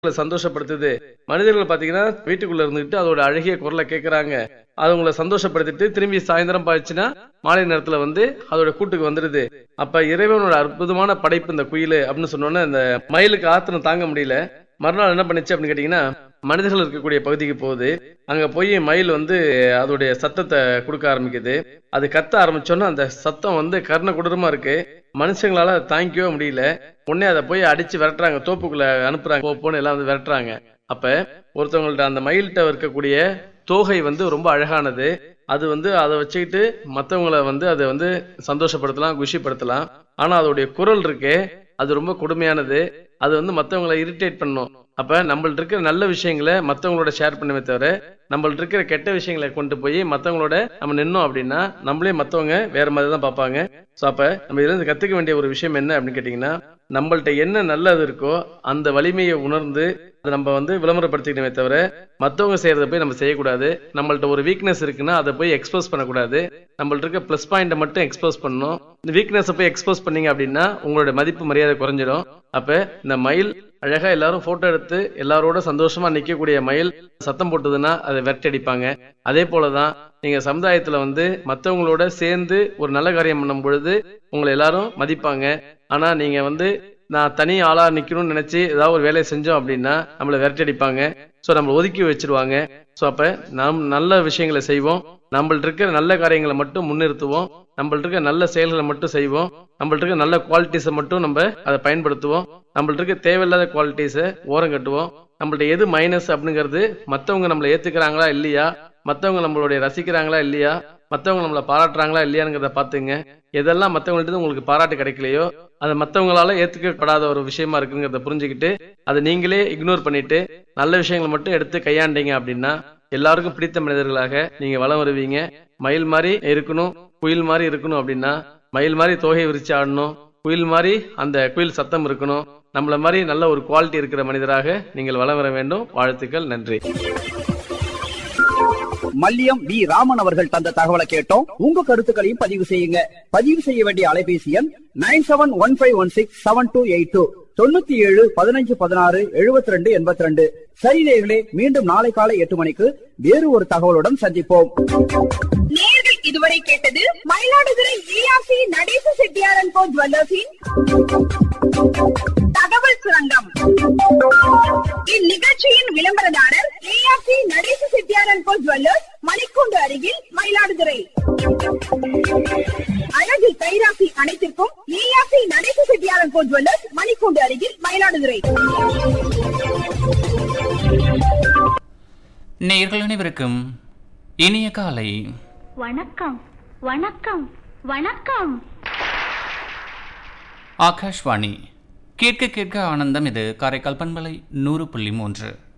உங்களை சந்தோஷப்படுத்துது மனிதர்கள் பாத்தீங்கன்னா வீட்டுக்குள்ள இருந்துகிட்டு அதோட அழகிய குரலை கேட்கறாங்க அது உங்களை சந்தோஷப்படுத்திட்டு திரும்பி சாயந்தரம் பாய்ச்சுன்னா மாலை நேரத்துல வந்து அதோட கூட்டுக்கு வந்துடுது அப்ப இறைவனோட அற்புதமான படைப்பு இந்த குயில் அப்படின்னு சொன்னோன்னே இந்த மயிலுக்கு ஆத்திரம் தாங்க முடியல மறுநாள் என்ன பண்ணுச்சு அப்படின்னு கேட்டீங்கன்னா மனிதர்கள் இருக்கக்கூடிய பகுதிக்கு போகுது அங்க போய் மயில் வந்து அதோடைய சத்தத்தை கொடுக்க ஆரம்பிக்குது அது கத்த ஆரம்பிச்சோன்னா அந்த சத்தம் வந்து கர்ண கொடூரமா இருக்கு மனுஷங்களால அதை தாங்கிக்கவே முடியல உடனே அதை போய் அடிச்சு விரட்டுறாங்க தோப்புக்குள்ள அனுப்புறாங்க போ, போன்னு எல்லாம் வந்து விரட்டுறாங்க அப்ப ஒருத்தவங்கள்ட்ட அந்த மயில்கிட்ட இருக்கக்கூடிய தோகை வந்து ரொம்ப அழகானது அது வந்து அதை வச்சுக்கிட்டு மற்றவங்கள வந்து அதை வந்து சந்தோஷப்படுத்தலாம் குஷிப்படுத்தலாம் ஆனா அதோடைய குரல் இருக்கே அது ரொம்ப கொடுமையானது அது வந்து மற்றவங்கள இரிட்டேட் பண்ணும் அப்ப நம்மள்ட்ட இருக்கிற நல்ல விஷயங்களை மற்றவங்களோட ஷேர் பண்ணுமே தவிர நம்மள்ட்ட இருக்கிற கெட்ட விஷயங்களை கொண்டு போய் மற்றவங்களோட நம்ம நின்னோம் அப்படின்னா நம்மளே மற்றவங்க வேற மாதிரி தான் பார்ப்பாங்க ஸோ அப்ப நம்ம இதுல இருந்து கத்துக்க வேண்டிய ஒரு விஷயம் என்ன அப்படின்னு கேட்டிங்கன்னா நம்மள்ட்ட என்ன நல்லது இருக்கோ அந்த வலிமையை உணர்ந்து அதை நம்ம வந்து விளம்பரப்படுத்திக்கணுமே தவிர மற்றவங்க செய்யறத போய் நம்ம செய்யக்கூடாது நம்மள்ட்ட ஒரு வீக்னஸ் இருக்குன்னா அதை போய் எக்ஸ்போஸ் பண்ணக்கூடாது நம்மள்ட்ட இருக்க ப்ளஸ் பாயிண்ட்டை மட்டும் எக்ஸ்போஸ் பண்ணணும் இந்த வீக்னஸை போய் எக்ஸ்போஸ் பண்ணீங்க அப்படின்னா உங்களோட மதிப்பு மரியாதை குறைஞ்சிடும் அப்ப இந்த மயில் அழகா எல்லாரும் போட்டோ எடுத்து எல்லாரோட சந்தோஷமா நிக்கக்கூடிய மயில் சத்தம் போட்டுதுன்னா அதை விரட்டடிப்பாங்க அதே போலதான் நீங்க சமுதாயத்துல வந்து மத்தவங்களோட சேர்ந்து ஒரு நல்ல காரியம் பண்ணும் பொழுது உங்களை எல்லாரும் மதிப்பாங்க ஆனா நீங்க வந்து நான் தனி ஆளா நிக்கணும்னு நினைச்சு ஏதாவது ஒரு வேலையை செஞ்சோம் அப்படின்னா நம்மளை விரட்டடிப்பாங்க ஸோ நம்மளை ஒதுக்கி வச்சிருவாங்க ஸோ அப்ப நாம் நல்ல விஷயங்களை செய்வோம் நம்மள்ட்ட இருக்கிற நல்ல காரியங்களை மட்டும் முன்னிறுத்துவோம் நம்மள்ட்ட இருக்க நல்ல செயல்களை மட்டும் செய்வோம் நம்மள்ட்ட இருக்க நல்ல குவாலிட்டிஸை மட்டும் நம்ம அதை பயன்படுத்துவோம் நம்மள்ட்ட இருக்க தேவையில்லாத குவாலிட்டிஸை ஓரம் கட்டுவோம் நம்மள்ட்ட எது மைனஸ் அப்படிங்கிறது மற்றவங்க நம்மளை ஏத்துக்கிறாங்களா இல்லையா மற்றவங்க நம்மளுடைய ரசிக்கிறாங்களா இல்லையா மற்றவங்க நம்மளை பாராட்டுறாங்களா இல்லையாங்கிறத பார்த்துங்க எதெல்லாம் மற்றவங்கள்ட்ட உங்களுக்கு பாராட்டு கிடைக்கலையோ அது மற்றவங்களால ஏத்துக்கப்படாத ஒரு விஷயமா இருக்குங்கிறத புரிஞ்சுக்கிட்டு அதை நீங்களே இக்னோர் பண்ணிட்டு நல்ல விஷயங்களை மட்டும் எடுத்து கையாண்டீங்க அப்படின்னா எல்லாருக்கும் பிடித்த மனிதர்களாக நீங்க வளம் வருவீங்க மயில் மாதிரி இருக்கணும் குயில் மாதிரி இருக்கணும் அப்படின்னா மயில் மாதிரி தோகை விரிச்சு ஆடணும் குயில் மாதிரி அந்த குயில் சத்தம் இருக்கணும் நம்மள மாதிரி நல்ல ஒரு குவாலிட்டி இருக்கிற மனிதராக நீங்கள் வளம் வர வேண்டும் வாழ்த்துக்கள் நன்றி மல்லியம் வி ராமன் அவர்கள் தந்த தகவலை கேட்டோம் உங்க கருத்துக்களையும் பதிவு செய்யுங்க பதிவு செய்ய வேண்டிய அலைபேசி எண் nine seven one five one six seven two eight two தொண்ணூத்தி ஏழு பதினஞ்சு பதினாறு எழுபத்தி ரெண்டு எண்பத்தி ரெண்டு சரி நேயர்களே மீண்டும் நாளை காலை எட்டு மணிக்கு வேறு ஒரு தகவலுடன் சந்திப்போம் நேர்கள் இதுவரை கேட்டது மயிலாடுதுறை ஏஆர்சி நடேச செட்டியாரன் கோ ஜுவல்லர்ஸின் தகவல் சுரங்கம் இந்நிகழ்ச்சியின் விளம்பரதாரர் ஏஆர்சி நடேச செட்டியாரன் கோ ஜுவல்லர்ஸ் மணிக்கூண்டு அருகில் மயிலாடுதுறை அழகு கைராசி அனைத்திற்கும் ஏஆர்சி நடேச செட்டியாரன் கோ ஜுவல்லர்ஸ் மணிக்கூண்டு அருகில் மயிலாடுதுறை நேர்கள் அனைவருக்கும் இனிய காலை வணக்கம் வணக்கம் வணக்கம் ஆகாஷ்வாணி கேட்க கேட்க ஆனந்தம் இது காரைக்கால் பண்பலை நூறு புள்ளி மூன்று